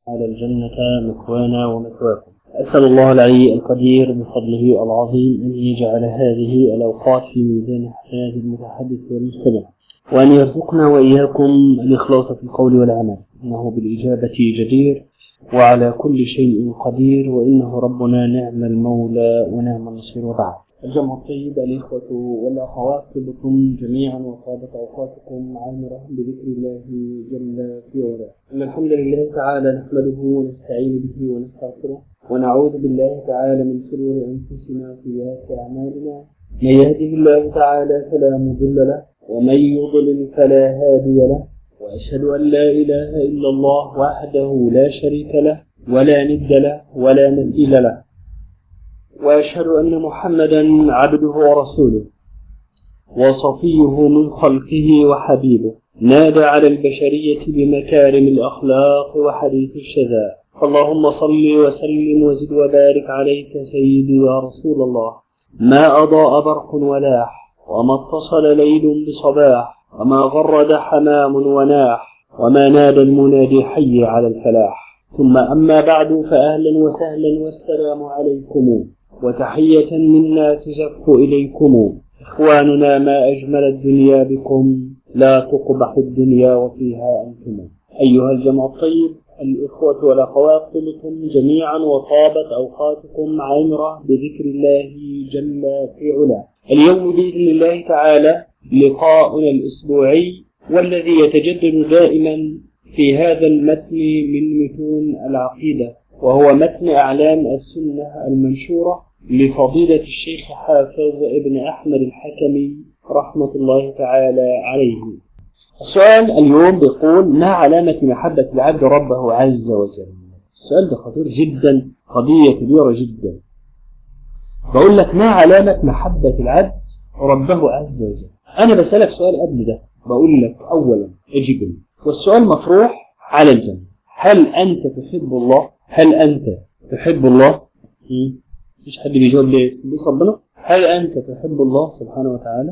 على الجنة مثوانا ومثواكم أسأل الله العلي القدير بفضله العظيم أن يجعل هذه الأوقات في ميزان حسنات المتحدث والمستمع وأن يرزقنا وإياكم الإخلاص في القول والعمل إنه بالإجابة جدير وعلى كل شيء قدير وإنه ربنا نعم المولى ونعم النصير وبعد الجمع الطيب الإخوة والأخوات طبتم جميعا وطابت أوقاتكم عامرة بذكر الله جل في علاه إن الحمد لله تعالى نحمده ونستعين به ونستغفره ونعوذ بالله تعالى من شرور أنفسنا وسيئات أعمالنا من يهده الله تعالى فلا مضل له ومن يضلل فلا هادي له وأشهد أن لا إله إلا الله وحده لا شريك له ولا ند له ولا مثيل له وأشهد أن محمدا عبده ورسوله وصفيه من خلقه وحبيبه نادى على البشرية بمكارم الأخلاق وحديث الشذا اللهم صل وسلم وزد وبارك عليك سيدي يا رسول الله ما أضاء برق ولاح وما اتصل ليل بصباح وما غرد حمام وناح وما نادى المنادي حي على الفلاح ثم أما بعد فأهلا وسهلا والسلام عليكم وتحية منا تزف إليكم إخواننا ما أجمل الدنيا بكم لا تقبح الدنيا وفيها أنتم أيها الجمع الطيب الإخوة والأخوات طبتم جميعا وطابت أوقاتكم عامرة بذكر الله جل في علاه اليوم بإذن الله تعالى لقاؤنا الأسبوعي والذي يتجدد دائما في هذا المتن من متون العقيدة وهو متن أعلام السنة المنشورة لفضيلة الشيخ حافظ ابن أحمد الحكمي رحمة الله تعالى عليه السؤال اليوم بيقول ما علامة محبة العبد ربه عز وجل السؤال ده خطير جدا قضية كبيرة جدا بقول لك ما علامة محبة العبد ربه عز وجل أنا بسألك سؤال قبل ده بقول لك أولا اجب والسؤال مطروح على الجنة هل أنت تحب الله هل أنت تحب الله مفيش حد بيجاوب ليه بيس ربنا هل أنت تحب الله سبحانه وتعالى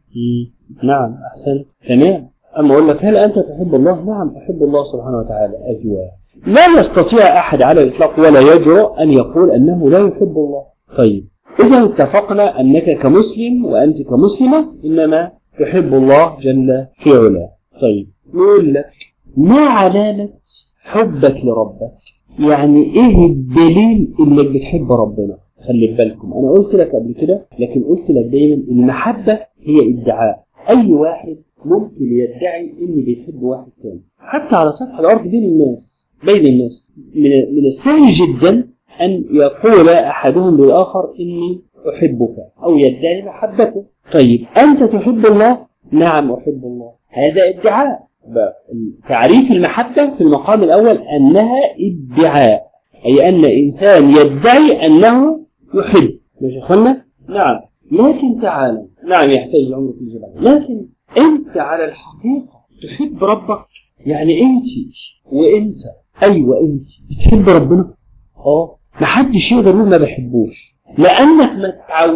نعم أحسن تمام أما أقول لك هل أنت تحب الله نعم أحب الله سبحانه وتعالى أجوا لا يستطيع أحد على الإطلاق ولا يجرؤ أن يقول أنه لا يحب الله طيب إذا اتفقنا أنك كمسلم وأنت كمسلمة إنما تحب الله جل في علاه طيب نقول لك ما علامة حبك لربك يعني ايه الدليل انك بتحب ربنا خلي بالكم انا قلت لك قبل كده لكن قلت لك دايما المحبة هي ادعاء اي واحد ممكن يدعي انه بيحب واحد تاني حتى على سطح الارض بين الناس بين الناس من من السهل جدا ان يقول احدهم للاخر اني احبك او يدعي محبته طيب انت تحب الله نعم احب الله هذا ادعاء تعريف المحبة في المقام الأول أنها ادعاء أي أن إنسان يدعي أنه يحب مش أخوانا؟ نعم لكن تعالى نعم يحتاج العمر في الجبل لكن أنت على الحقيقة تحب ربك يعني أنت وأنت أيوة أنت بتحب ربنا اه محدش يقدر يقول ما بحبوش لأنك ما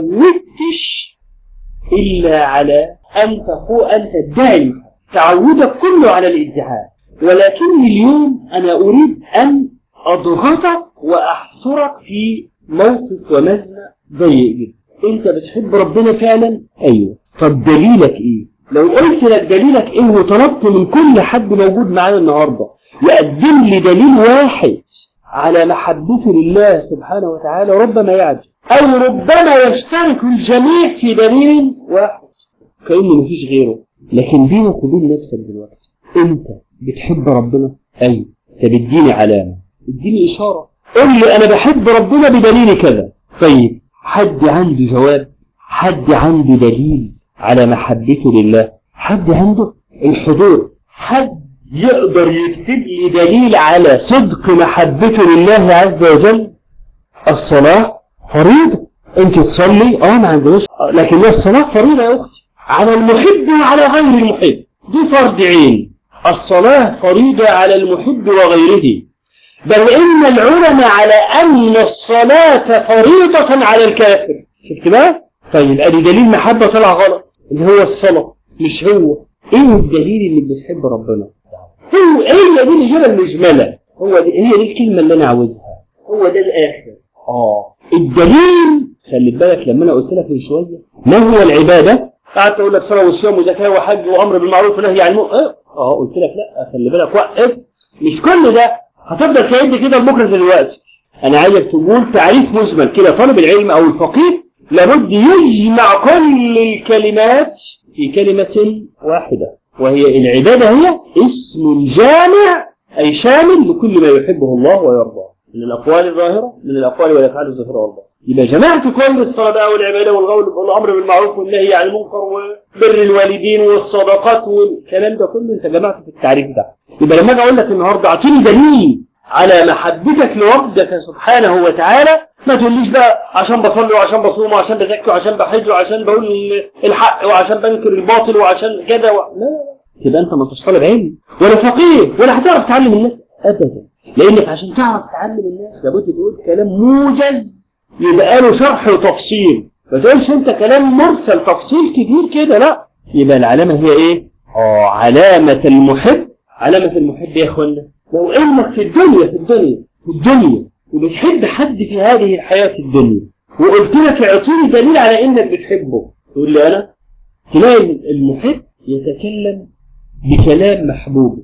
تعودتش إلا على أن تقول أن تدعي تعودك كله على الادعاء ولكن اليوم أنا أريد أن أضغطك وأحصرك في موقف ومزنة ضيق جدا أنت بتحب ربنا فعلا؟ أيوه طب دليلك إيه؟ لو قلت لك دليلك إيه وطلبت من كل حد موجود معانا النهاردة يقدم لي دليل واحد على محبته لله سبحانه وتعالى ربما يعجز أو ربما يشترك الجميع في دليل واحد كأنه مفيش غيره لكن بينك وبين نفسك دلوقتي انت بتحب ربنا ايوه طب اديني علامه اديني اشاره قول لي انا بحب ربنا بدليل كذا طيب حد عنده جواب حد عنده دليل على محبته لله حد عنده الحضور حد يقدر يكتب لي دليل على صدق محبته لله عز وجل الصلاه فريضه انت تصلي اه ما عندناش لكن الصلاه فريضه يا اختي على المحب وعلى غير المحب دي فرض عين الصلاة فريضة على المحب وغيره بل إن العلماء على أن الصلاة فريضة على الكافر شفت بقى؟ طيب أدي دليل محبة طلع غلط اللي هو الصلاة مش هو إيه الدليل اللي بتحب ربنا؟ هو إيه دي الإجابة المجملة هو دي هي دي الكلمة اللي أنا عاوزها هو ده الآخر آه الدليل خلي بالك لما أنا قلت لك من شوية ما هو العبادة قعدت أقول لك صلاة وصيام وزكاة وحج وأمر بالمعروف ونهي عن المنكر آه. اه قلت لك لا خلي بالك وقف مش كل ده هتفضل كأني كده لبكره دلوقتي أنا عايزك تقول تعريف مجمل كده طالب العلم أو الفقيه لابد يجمع كل الكلمات في كلمة واحدة وهي العبادة هي اسم جامع أي شامل لكل ما يحبه الله ويرضاه من الأقوال الظاهرة من الأقوال والأفعال الظاهرة والله يبقى جمعت كل الصلاة بقى والعبادة والغول والأمر بالمعروف والنهي عن المنكر وبر الوالدين والصدقات والكلام ده كله أنت جمعته في التعريف ده يبقى لما أجي أقول لك النهاردة أعطيني دليل على محبتك لربك سبحانه وتعالى ما تقوليش بقى عشان بصلي وعشان بصوم وعشان بزكي وعشان بحج وعشان بقول الحق وعشان بنكر الباطل وعشان كده و... لا لا يبقى انت ما انتش طالب علم ولا فقيه ولا هتعرف تعلم الناس ابدا لانك عشان تعرف تعلم الناس لابد تقول كلام موجز يبقى له شرح وتفصيل ما تقولش انت كلام مرسل تفصيل كتير كده لا يبقى العلامه هي ايه اه علامه المحب علامه المحب يا اخوانا لو انك في الدنيا في الدنيا في الدنيا وبتحب حد في هذه الحياة الدنيا وقلت لك اعطيني دليل على انك بتحبه تقول لي انا تلاقي المحب يتكلم بكلام محبوبه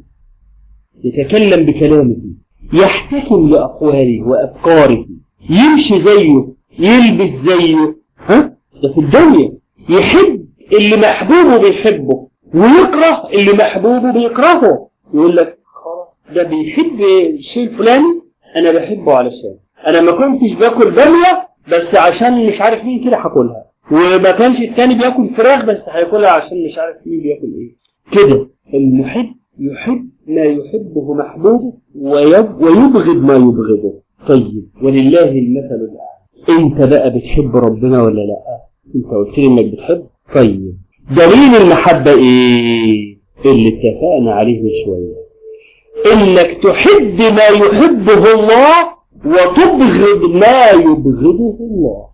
يتكلم بكلامه يحتكم لأقواله وأفكاره يمشي زيه يلبس زيه ها ده في الدنيا يحب اللي محبوبه بيحبه ويكره اللي محبوبه بيكرهه يقول لك ده بيحب الشيء الفلاني انا بحبه علشان انا ما كنتش باكل باميه بس عشان مش عارف مين كده هاكلها وما كانش التاني بياكل فراخ بس هياكلها عشان مش عارف مين بياكل ايه كده المحب يحب ما يحبه محبوبه ويبغض ما يبغضه طيب ولله المثل الاعلى انت بقى بتحب ربنا ولا لا انت قلت لي انك بتحب طيب دليل المحبه ايه اللي اتفقنا عليه من شويه انك تحب ما يحبه الله وتبغض ما يبغضه الله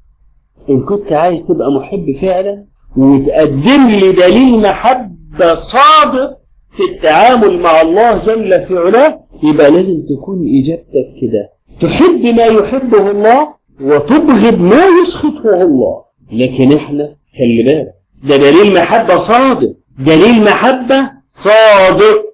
ان كنت عايز تبقى محب فعلا وتقدم لي دليل محبة صادق في التعامل مع الله جل في علاه يبقى لازم تكون اجابتك كده تحب ما يحبه الله وتبغض ما يسخطه الله لكن احنا خلي بالك ده دليل محبة صادق دليل محبة صادق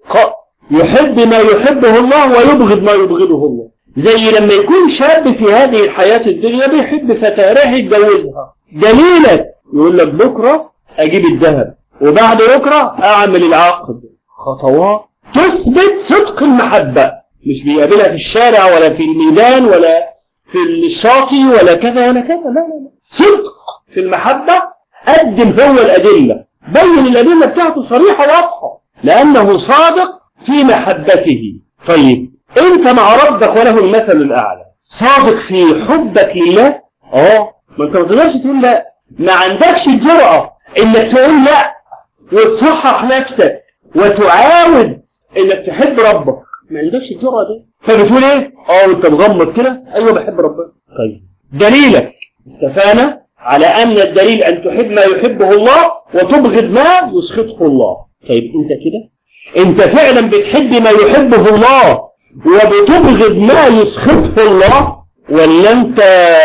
يحب ما يحبه الله ويبغض ما يبغضه الله زي لما يكون شاب في هذه الحياة الدنيا بيحب فتاة راح يتجوزها دليلك يقول لك بكرة أجيب الذهب وبعد بكرة أعمل العقد خطوات تثبت صدق المحبة مش بيقابلها في الشارع ولا في الميدان ولا في الشاطئ ولا كذا ولا كذا لا لا لا صدق في المحبة قدم هو الأدلة بين الأدلة بتاعته صريحة واضحة لأنه صادق في محبته طيب انت مع ربك وله المثل الاعلى صادق في حبك لله اه ما انت ما تقدرش تقول لا ما عندكش الجرأة انك تقول لا وتصحح نفسك وتعاود انك تحب ربك ما عندكش الجرأة دي فبتقول ايه اه انت مغمض كده ايوه بحب ربنا طيب دليلك اتفقنا على ان الدليل ان تحب ما يحبه الله وتبغض ما يسخطه الله طيب انت كده انت فعلا بتحب ما يحبه الله وبتبغض ما يسخطه الله ولا انت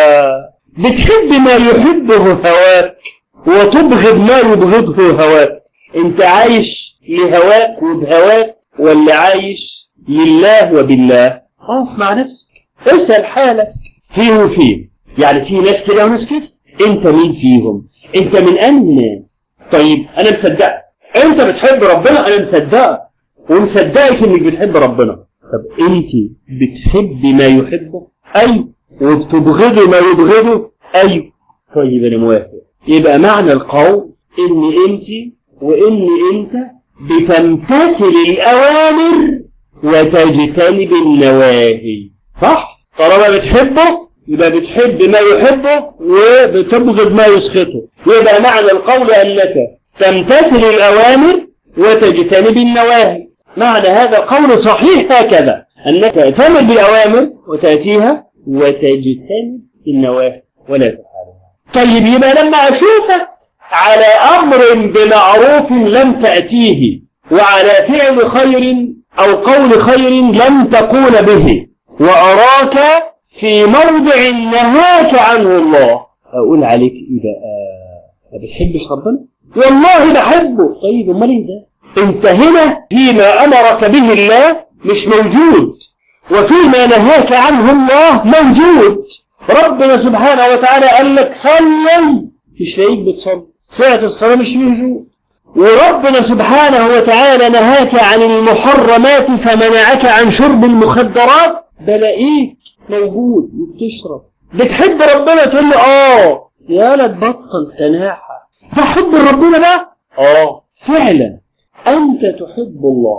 بتحب ما يحبه هواك وتبغض ما يبغضه هواك انت عايش لهواك وبهواك ولا عايش لله وبالله اقف مع نفسك اسأل حالك فيه وفيه يعني في ناس كده وناس كده انت مين فيهم انت من انهي ناس طيب انا مصدقك انت بتحب ربنا انا مصدقك ومصدقك انك بتحب ربنا طب انت بتحبي ما يحبه اي وبتبغضي ما يبغضه اي طيب انا موافق يبقى معنى القول ان انت وان انت بتمتثل الاوامر وتجتنب النواهي صح طالما بتحبه يبقى بتحب ما يحبه وبتبغض ما يسخطه يبقى معنى القول انك تمتثل الأوامر وتجتنب النواهي معنى هذا القول صحيح هكذا أنك تأتمر بالأوامر وتأتيها وتجتنب النواهي ولا تفعلها طيب يبقى لما أشوفك على أمر بمعروف لم تأتيه وعلى فعل خير أو قول خير لم تقول به وأراك في موضع نهاك عنه الله أقول عليك إيه بقى ما بتحبش ربنا والله بحبه طيب امال ايه ده انت هنا فيما امرك به الله مش موجود وفيما نهاك عنه الله موجود ربنا سبحانه وتعالى قال لك صلي مش لاقيك بتصلي ساعة الصلاة مش موجود وربنا سبحانه وتعالى نهاك عن المحرمات فمنعك عن شرب المخدرات بلاقيك موجود وبتشرب بتحب ربنا تقول له اه يا لا تبطل تناحة فحب ربنا بقى اه فعلا انت تحب الله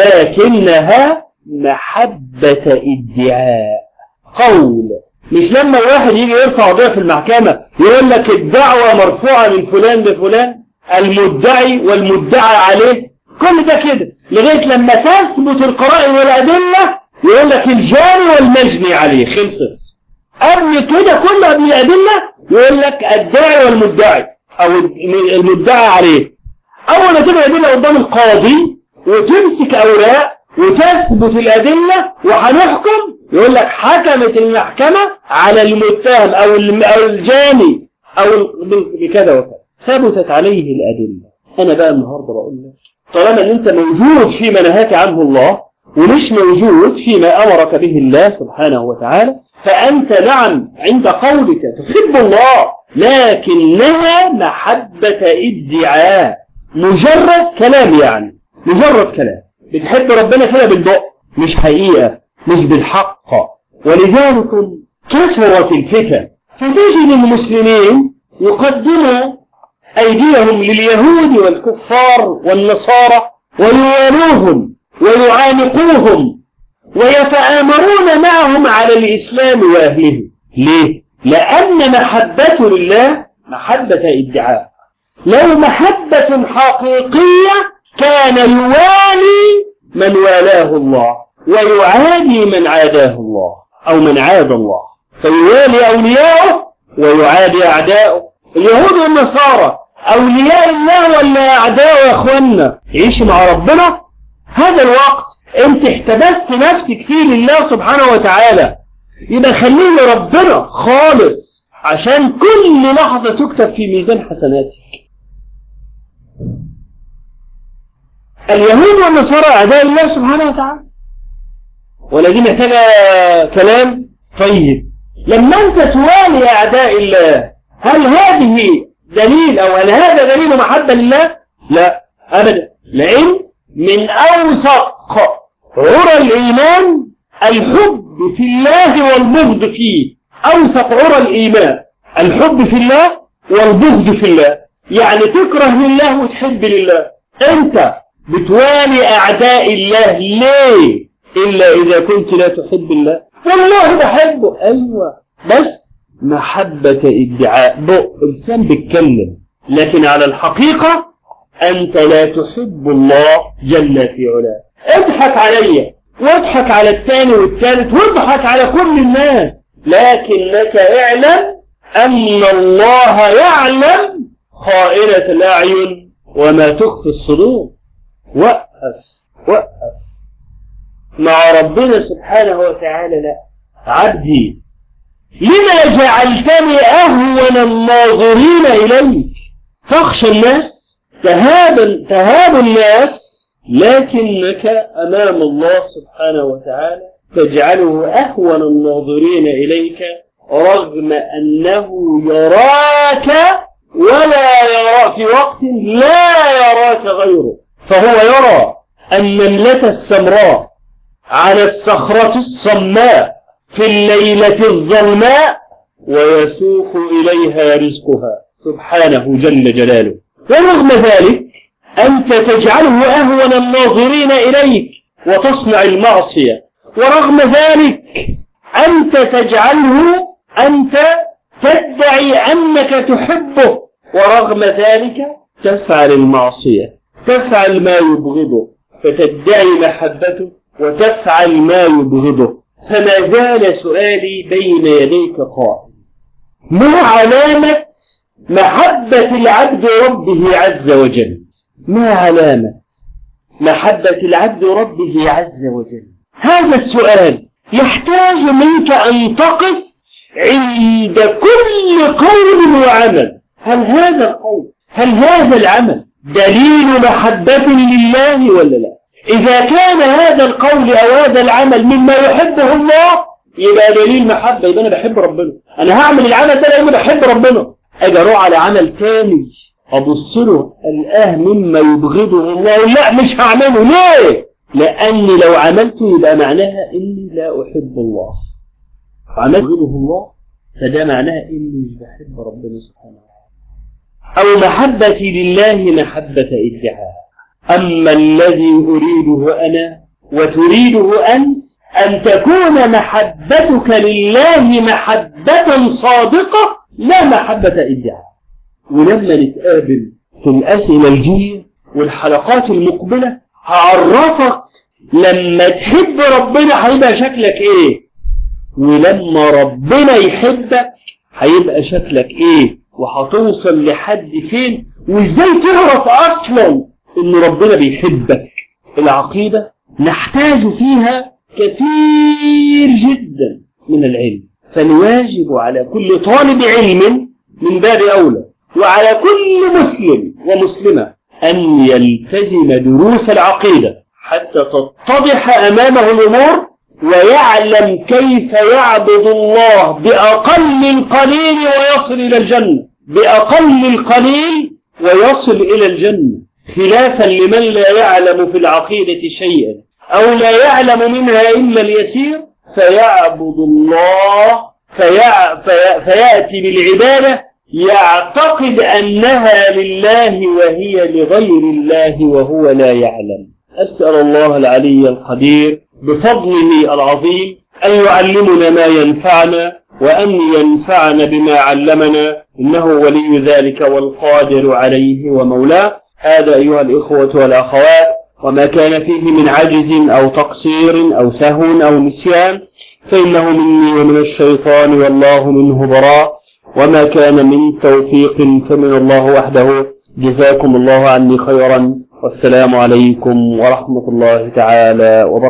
لكنها محبة ادعاء قول مش لما الواحد يجي يرفع قضيه في المحكمة يقول لك الدعوة مرفوعة من فلان لفلان المدعي والمدعى عليه كل ده كده لغاية لما تثبت القرائن والأدلة يقول لك الجاني والمجني عليه خلصت قبل كده كله قبل الأدلة يقول لك الداعي والمدعي أو المدعى عليه أول ما تبقى الأدلة قدام القاضي وتمسك أوراق وتثبت الأدلة وهنحكم يقول لك حكمت المحكمة على المتهم أو أو الجاني أو بكذا وكذا ثبتت عليه الأدلة أنا بقى النهاردة بقول لك طالما أن أنت موجود فيما نهاك عنه الله ومش موجود فيما أمرك به الله سبحانه وتعالى فأنت نعم عند قولك تحب الله لكنها محبة ادعاء مجرد كلام يعني مجرد كلام بتحب ربنا كده بالبق مش حقيقة مش بالحق ولذلك كثرت الفتن فتجد المسلمين يقدموا أيديهم لليهود والكفار والنصارى ويوالوهم ويعانقوهم ويتآمرون معهم على الإسلام وأهله ليه؟ لأن محبة لله محبة ادعاء لو محبة حقيقية كان يوالي من والاه الله ويعادي من عاداه الله أو من عاد الله فيوالي أولياءه ويعادي أعداؤه اليهود والنصارى أولياء الله ولا أعداء يا أخوانا يعيش مع ربنا هذا الوقت انت احتبست نفسك فيه لله سبحانه وتعالى يبقى خليه لربنا خالص عشان كل لحظة تكتب في ميزان حسناتك اليهود والنصارى أعداء الله سبحانه وتعالى ولا دي محتاجة كلام طيب لما أنت توالي أعداء الله هل هذه دليل أو هل هذا دليل محبة لله لا أبدا لأن من أوثق عرى الإيمان الحب في الله والبغض فيه أوثق عرى الإيمان الحب في الله والبغض في الله يعني تكره لله وتحب لله أنت بتوالي أعداء الله ليه إلا إذا كنت لا تحب الله والله بحبه أيوة بس محبة ادعاء بق إنسان بيتكلم لكن على الحقيقة أنت لا تحب الله جل في علاه اضحك علي واضحك على الثاني والثالث واضحك على كل الناس لكنك اعلم أن الله يعلم خائنة الأعين وما تخفي الصدور وقف وقف مع ربنا سبحانه وتعالى لا عبدي لما جعلتني أهون الناظرين إليك تخشى الناس تهاب, تهاب الناس لكنك أمام الله سبحانه وتعالى تجعله أهون الناظرين إليك رغم أنه يراك ولا يرى في وقت لا يراك غيره فهو يرى النملة السمراء على الصخرة الصماء في الليلة الظلماء ويسوق إليها رزقها سبحانه جل جلاله ورغم ذلك أنت تجعله أهون الناظرين إليك وتصنع المعصية ورغم ذلك أنت تجعله أنت تدعي أنك تحبه ورغم ذلك تفعل المعصية تفعل ما يبغضه فتدعي محبته وتفعل ما يبغضه فما زال سؤالي بين يديك قائم ما علامة محبة العبد ربه عز وجل ما علامة محبة العبد ربه عز وجل هذا السؤال يحتاج منك أن تقف عند كل قول وعمل هل هذا القول هل هذا العمل دليل محبة لله ولا لا إذا كان هذا القول أو هذا العمل مما يحبه الله يبقى دليل محبة يبقى أنا بحب ربنا أنا هعمل العمل ده لأني بحب ربنا أجي أروح على عمل تاني أبص له الآه مما يبغضه الله لا مش هعمله ليه لأني لو عملته يبقى معناها إني لا أحب الله عملت يبغضه الله فده معناها إني مش بحب ربنا سبحانه وتعالى أو محبتي لله محبة ادعاء أما الذي أريده أنا وتريده أنت أن تكون محبتك لله محبة صادقة لا محبة ادعاء ولما نتقابل في الأسئلة الجاية والحلقات المقبلة هعرفك لما تحب ربنا هيبقى شكلك ايه ولما ربنا يحبك هيبقى شكلك ايه وهتوصل لحد فين وازاي تعرف اصلا ان ربنا بيحبك العقيدة نحتاج فيها كثير جدا من العلم فالواجب على كل طالب علم من باب أولى وعلى كل مسلم ومسلمة أن يلتزم دروس العقيدة حتى تتضح أمامه الأمور ويعلم كيف يعبد الله بأقل القليل ويصل إلى الجنة بأقل القليل ويصل إلى الجنة خلافا لمن لا يعلم في العقيدة شيئا أو لا يعلم منها إلا اليسير فيعبد الله فيع في فيأتي بالعبادة يعتقد أنها لله وهي لغير الله وهو لا يعلم أسأل الله العلي القدير بفضله العظيم أن يعلمنا ما ينفعنا وأن ينفعنا بما علمنا إنه ولي ذلك والقادر عليه ومولاه هذا أيها الإخوة والأخوات وما كان فيه من عجز أو تقصير أو سهو أو نسيان فإنه مني ومن الشيطان والله منه براء وما كان من توفيق فمن الله وحده جزاكم الله عني خيرا والسلام عليكم ورحمة الله تعالى وبركاته